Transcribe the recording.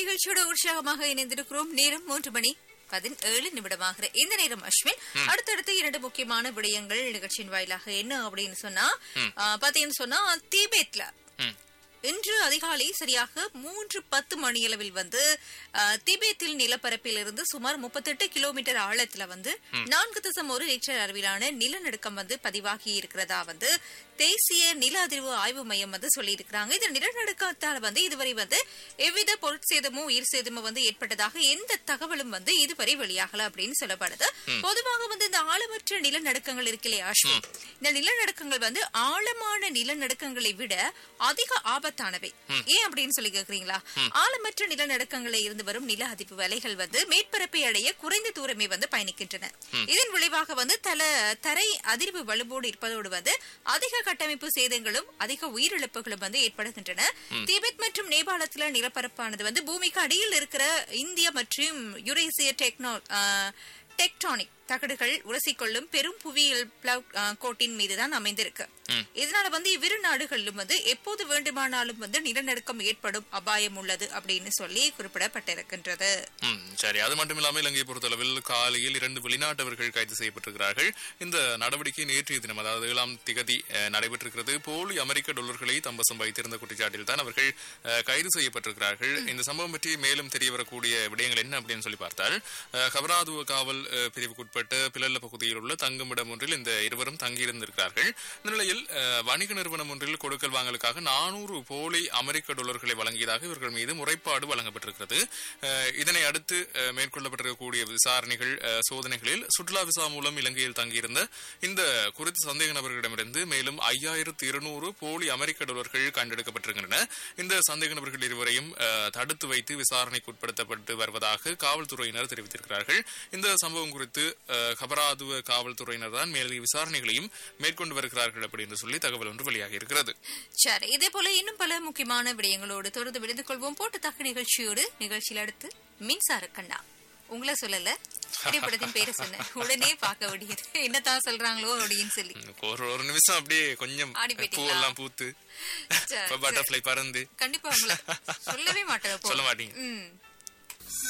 நிகழ்ச்சியோட உற்சாகமாக இணைந்திருக்கிறோம் நேரம் மூன்று மணி பதினேழு நிமிடமாகிற இந்த நேரம் அஸ்வின் அடுத்தடுத்து இரண்டு முக்கியமான விடயங்கள் நிகழ்ச்சியின் வாயிலாக என்ன அப்படின்னு சொன்னா ஆ, பாத்தீங்கன்னு சொன்னா தீபேத்ல ம். இன்று அதிகாலை சரியாக மூன்று பத்து மணியளவில் வந்து ஆ, திபேத்தில் நிலப்பரப்பில் இருந்து சுமார் முப்பத்தெட்டு கிலோமீட்டர் ஆழத்துல வந்து நான்கு தசம் ஒரு ரிக்டர் அளவிலான நிலநடுக்கம் வந்து பதிவாகி இருக்கிறதா வந்து தேசிய நில அதிர்வு ஆய்வு மையம் வந்து சொல்லியிருக்கிறாங்க இந்த நிலநடுக்கத்தால் வந்து இதுவரை வந்து எவ்வித பொருட்சேதமோ உயிர் சேதமோ வந்து ஏற்பட்டதாக எந்த தகவலும் வந்து இதுவரை வெளியாகல அப்படின்னு சொல்லப்படுது பொதுவாக வந்து இந்த ஆழமற்ற நிலநடுக்கங்கள் இருக்கு இல்லையா அஸ்வின் இந்த நிலநடுக்கங்கள் வந்து ஆழமான நிலநடுக்கங்களை விட அதிக ஆபத்தானவை ஏன் அப்படின்னு சொல்லி கேக்குறீங்களா ஆழமற்ற நிலநடுக்கங்களில் இருந்து வரும் நில அதிர்வு அலைகள் வந்து மேற்பரப்பை அடைய குறைந்த தூரமே வந்து பயணிக்கின்றன இதன் விளைவாக வந்து தல தரை அதிர்வு வலுவோடு இருப்பதோடு வந்து அதிக கட்டமைப்பு சேதங்களும் அதிக உயிரிழப்புகளும் வந்து ஏற்படுகின்றன திபெத் மற்றும் நேபாளத்துல நிலப்பரப்பானது வந்து பூமிக்கு அடியில் இருக்கிற இந்திய மற்றும் யுரேசிய டெக்னோ டெக்டானிக் தகடுகள் உரசிக்கொள்ளும் பெரும் புவியியல் பிளவு ஆ, கோட்டின் மீதுதான் அமைந்திருக்கு இதனால வந்து இவ்விரு நாடுகளிலும் வந்து எப்போது வேண்டுமானாலும் வந்து நிலநடுக்கம் ஏற்படும் அபாயம் உள்ளது அப்படின்னு சொல்லி குறிப்பிடப்பட்டிருக்கின்றது ம், சரி அது மட்டும் இல்லாமல் இலங்கையை பொறுத்தளவில் காலையில் இரண்டு வெளிநாட்டவர்கள் கைது செய்யப்பட்டிருக்கிறார்கள் இந்த நடவடிக்கை நேற்றைய தினம் அதாவது ஏழாம் திகதி அஹ், நடைபெற்றிருக்கிறது போலி அமெரிக்க டாலர்களை தம்பசம் வைத்திருந்த குற்றச்சாட்டில் தான் அவர்கள் அஹ், கைது செய்யப்பட்டிருக்கிறார்கள் இந்த சம்பவம் பற்றி மேலும் தெரிய வரக்கூடிய விடயங்கள் என்ன அப்படின்னு சொல்லி பார்த்தால் அஹ், கபராதுவ காவல் அஹ், பிரிவுக்குட்பட்ட பிளல்ல பகுதியில் உள்ள தங்குமிடம் ஒன்றில் இந்த இருவரும் தங்கியிருந்திருக்கிறார்கள் இந்த நிலையில் அஹ், வணிக நிறுவனம் ஒன்றில் கொடுக்கல் வாங்கலுக்காக நானூறு போலி அமெரிக்க டாலர்களை வழங்கியதாக இவர்கள் மீது முறைப்பாடு வழங்கப்பட்டிருக்கிறது அஹ், இதனை அடுத்து அஹ், மேற்கொள்ளப்பட்டிருக்கக்கூடிய விசாரணைகள் அஹ், சோதனைகளில் சுற்றுலா விசா மூலம் இலங்கையில் தங்கியிருந்த இந்த குறித்த சந்தேக நபர்களிடமிருந்து மேலும் ஐயாயிரத்து இருநூறு போலி அமெரிக்க டாலர்கள் கண்டெடுக்கப்பட்டிருக்கின்றன இந்த சந்தேக நபர்கள் இருவரையும் அஹ், தடுத்து வைத்து விசாரணைக்கு உட்படுத்தப்பட்டு வருவதாக காவல்துறையினர் தெரிவித்திருக்கிறார்கள் இந்த சம்பவம் குறித்து அஹ், கபராதுவ காவல்துறையினர் தான் மேலதிக விசாரணைகளையும் மேற்கொண்டு வருகிறார்கள் அப்படின்னு சொல்லி தகவல் ஒன்று வெளியாகி இருக்கிறது சரி இதே போல இன்னும் பல முக்கியமான விடயங்களோடு தொடர்ந்து விழுந்து கொள்வோம் போட்டு தக்க நிகழ்ச்சியோடு நிகழ்ச்சியில் அடுத்து மின்சார கண்ணா உங்களை சொல்லல திரைப்படத்தின் பேரை சொன்னேன் உடனே பார்க்க வேண்டியது என்னத்தான் சொல்றாங்களோ அப்படின்னு சொல்லி ஒரு ஒரு நிமிஷம் அப்படியே கொஞ்சம் ஆடி போயிட்டீங்களா? பூவெல்லாம் பூத்து சரி, பட்டர்ஃபிளை பறந்து கண்டிப்பா உங்களை சொல்லவே மாட்டேன் சொல்ல மாட்டீங்க ம்